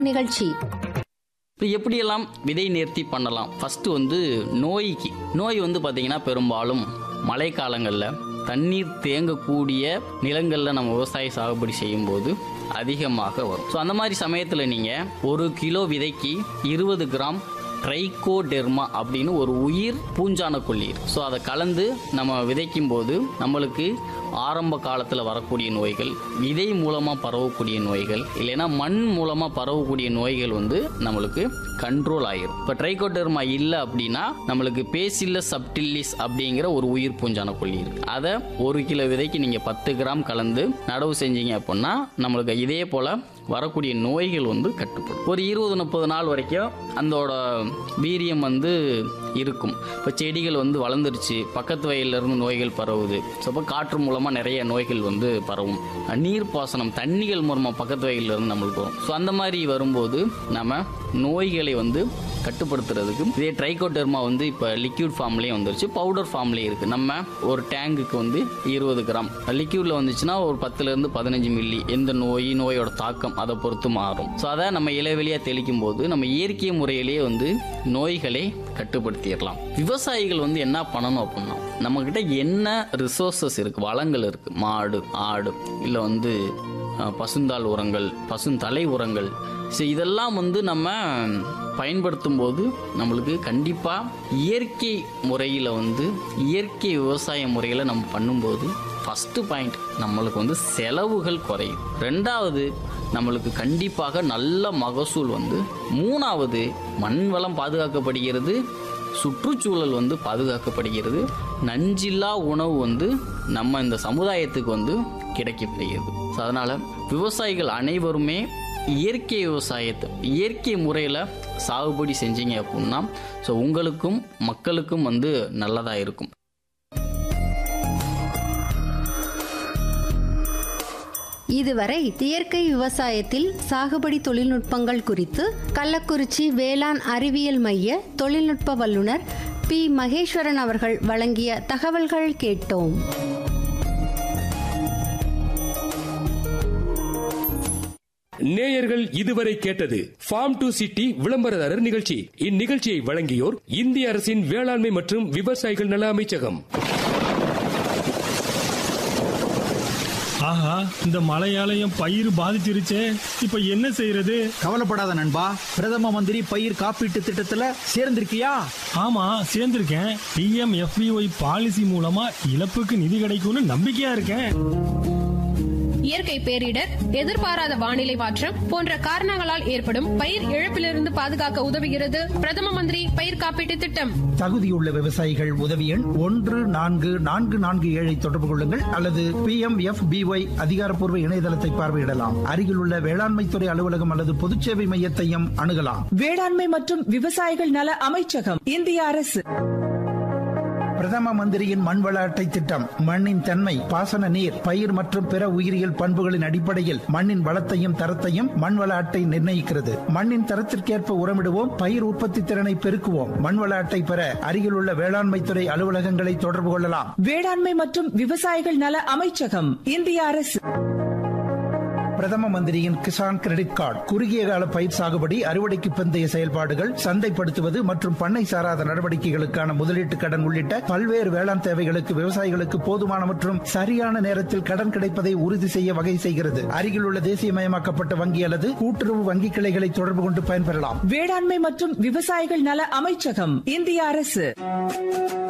நிகழ்ச்சி இப்போ எப்படியெல்லாம் விதை நேர்த்தி பண்ணலாம் ஃபஸ்ட்டு வந்து நோய்க்கு நோய் வந்து பார்த்திங்கன்னா பெரும்பாலும் மழைக்காலங்களில் தண்ணீர் தேங்கக்கூடிய நிலங்களில் நம்ம விவசாய சாகுபடி செய்யும்போது அதிகமாக வரும் ஸோ அந்த மாதிரி சமயத்தில் நீங்கள் ஒரு கிலோ விதைக்கு இருபது கிராம் ட்ரைகோடெர்மா அப்படின்னு ஒரு உயிர் பூஞ்சான கொல்லீர் ஸோ அதை கலந்து நம்ம விதைக்கும் போது நம்மளுக்கு ஆரம்ப காலத்தில் வரக்கூடிய நோய்கள் விதை மூலமாக பரவக்கூடிய நோய்கள் இல்லைன்னா மண் மூலமாக பரவக்கூடிய நோய்கள் வந்து நம்மளுக்கு கண்ட்ரோல் ஆயிரும் இப்போ ட்ரைகோடெர்மா இல்லை அப்படின்னா நம்மளுக்கு பேசில்ல சப்டில்லிஸ் அப்படிங்கிற ஒரு உயிர் பூஞ்சான கொல்லி இருக்கு அதை ஒரு கிலோ விதைக்கு நீங்கள் பத்து கிராம் கலந்து நடவு செஞ்சீங்க அப்படின்னா நம்மளுக்கு இதே போல் வரக்கூடிய நோய்கள் வந்து கட்டுப்படும் ஒரு இருபது முப்பது நாள் வரைக்கும் அதோட வீரியம் வந்து இருக்கும் இப்போ செடிகள் வந்து வளர்ந்துருச்சு பக்கத்து வயல்ல இருந்து நோய்கள் பரவுது ஸோ அப்போ காற்று மூலமாக நிறைய நோய்கள் வந்து பரவும் நீர் பாசனம் தண்ணிகள் மூலமாக பக்கத்து வயல்ல இருந்து நம்மளுக்கு வரும் ஸோ அந்த மாதிரி வரும்போது நம்ம நோய்களை வந்து கட்டுப்படுத்துறதுக்கு இதே ட்ரைகோடெர்மா வந்து இப்போ லிக்யூட் ஃபார்ம்லேயே வந்துருச்சு பவுடர் ஃபார்ம்லேயே இருக்குது நம்ம ஒரு டேங்குக்கு வந்து இருபது கிராம் லிக்யூடில் வந்துச்சுன்னா ஒரு பத்துலேருந்து பதினஞ்சு மில்லி எந்த நோய் நோயோட தாக்கம் அதை பொறுத்து மாறும் ஸோ அதை நம்ம இலைவெளியாக தெளிக்கும் போது நம்ம இயற்கை முறையிலேயே வந்து நோய்களை கட்டுப்படுத்திடலாம் விவசாயிகள் வந்து என்ன பண்ணணும் அப்படின்னா நம்மக்கிட்ட என்ன ரிசோர்சஸ் இருக்குது வளங்கள் இருக்குது மாடு ஆடு இல்லை வந்து அஹ், பசுந்தாள் உரங்கள் பசுந்தலை உரங்கள் ஸோ இதெல்லாம் வந்து நம்ம பயன்படுத்தும் போது நம்மளுக்கு கண்டிப்பாக இயற்கை முறையில் வந்து இயற்கை விவசாய முறையில் நம்ம பண்ணும்போது ஃபஸ்ட்டு பாயிண்ட் நம்மளுக்கு வந்து செலவுகள் குறையும் ரெண்டாவது நம்மளுக்கு கண்டிப்பாக நல்ல மகசூல் வந்து மூணாவது மண் வளம் பாதுகாக்கப்படுகிறது சுற்றுச்சூழல் வந்து பாதுகாக்கப்படுகிறது நஞ்சில்லா உணவு வந்து நம்ம இந்த சமுதாயத்துக்கு வந்து கிடைக்கப்படுகிறது ஸோ அதனால் விவசாயிகள் அனைவருமே இயற்கை விவசாயத்தை இயற்கை முறையில் சாகுபடி செஞ்சீங்க அப்படின்னா ஸோ உங்களுக்கும் மக்களுக்கும் வந்து நல்லதாக இருக்கும் இதுவரை இயற்கை விவசாயத்தில் சாகுபடி தொழில்நுட்பங்கள் குறித்து கள்ளக்குறிச்சி வேளாண் அறிவியல் மைய தொழில்நுட்ப வல்லுநர் பி மகேஸ்வரன் அவர்கள் வழங்கிய தகவல்கள் கேட்டோம் நேயர்கள் இதுவரை கேட்டது ஃபார்ம் டு சிட்டி விளம்பரதாரர் நிகழ்ச்சி இந்நிகழ்ச்சியை வழங்கியோர் இந்திய அரசின் வேளாண்மை மற்றும் விவசாயிகள் நல அமைச்சகம் ஆஹா இந்த மழையால என் பயிர் பாதிச்சிருச்சே இப்ப என்ன செய்யறது கவலைப்படாத நண்பா பிரதம மந்திரி பயிர் காப்பீட்டு திட்டத்துல சேர்ந்திருக்கியா ஆமா சேர்ந்திருக்கேன் பிஎம் எஃபிஒய் பாலிசி மூலமா இழப்புக்கு நிதி கிடைக்கும்னு நம்பிக்கையா இருக்கேன் இயற்கை பேரிடர் எதிர்பாராத வானிலை மாற்றம் போன்ற காரணங்களால் ஏற்படும் பயிர் இழப்பிலிருந்து பாதுகாக்க உதவுகிறது பிரதம மந்திரி பயிர் காப்பீட்டு திட்டம் தகுதியுள்ள விவசாயிகள் உதவி எண் ஒன்று நான்கு நான்கு நான்கு ஏழை தொடர்பு கொள்ளுங்கள் அல்லது பி எம் எஃப் பிஒய் அதிகாரப்பூர்வ இணையதளத்தை பார்வையிடலாம் அருகிலுள்ள வேளாண்மைத்துறை அலுவலகம் அல்லது பொதுச்சேவை மையத்தையும் அணுகலாம் வேளாண்மை மற்றும் விவசாயிகள் நல அமைச்சகம் இந்திய அரசு பிரதம மந்திரியின் மண்வள அட்டை திட்டம் மண்ணின் தன்மை பாசன நீர் பயிர் மற்றும் பிற உயிரியல் பண்புகளின் அடிப்படையில் மண்ணின் வளத்தையும் தரத்தையும் மண்வள அட்டை நிர்ணயிக்கிறது மண்ணின் தரத்திற்கேற்ப உரமிடுவோம் பயிர் உற்பத்தி திறனை பெருக்குவோம் மண்வள அட்டை பெற அருகிலுள்ள வேளாண்மைத்துறை அலுவலகங்களை தொடர்பு கொள்ளலாம் வேளாண்மை மற்றும் விவசாயிகள் நல அமைச்சகம் இந்திய அரசு பிரதம மந்திரியின் கிசான் கிரெடிட் கார்டு குறுகிய கால பயிர் சாகுபடி அறுவடைக்கு பிந்தைய செயல்பாடுகள் சந்தைப்படுத்துவது மற்றும் பண்ணை சாராத நடவடிக்கைகளுக்கான முதலீட்டு கடன் உள்ளிட்ட பல்வேறு வேளாண் தேவைகளுக்கு விவசாயிகளுக்கு போதுமான மற்றும் சரியான நேரத்தில் கடன் கிடைப்பதை உறுதி செய்ய வகை செய்கிறது அருகிலுள்ள தேசியமயமாக்கப்பட்ட வங்கி அல்லது கூட்டுறவு வங்கி கிளைகளை தொடர்பு கொண்டு பயன்பெறலாம் வேளாண்மை மற்றும் விவசாயிகள் நல அமைச்சகம் இந்திய அரசு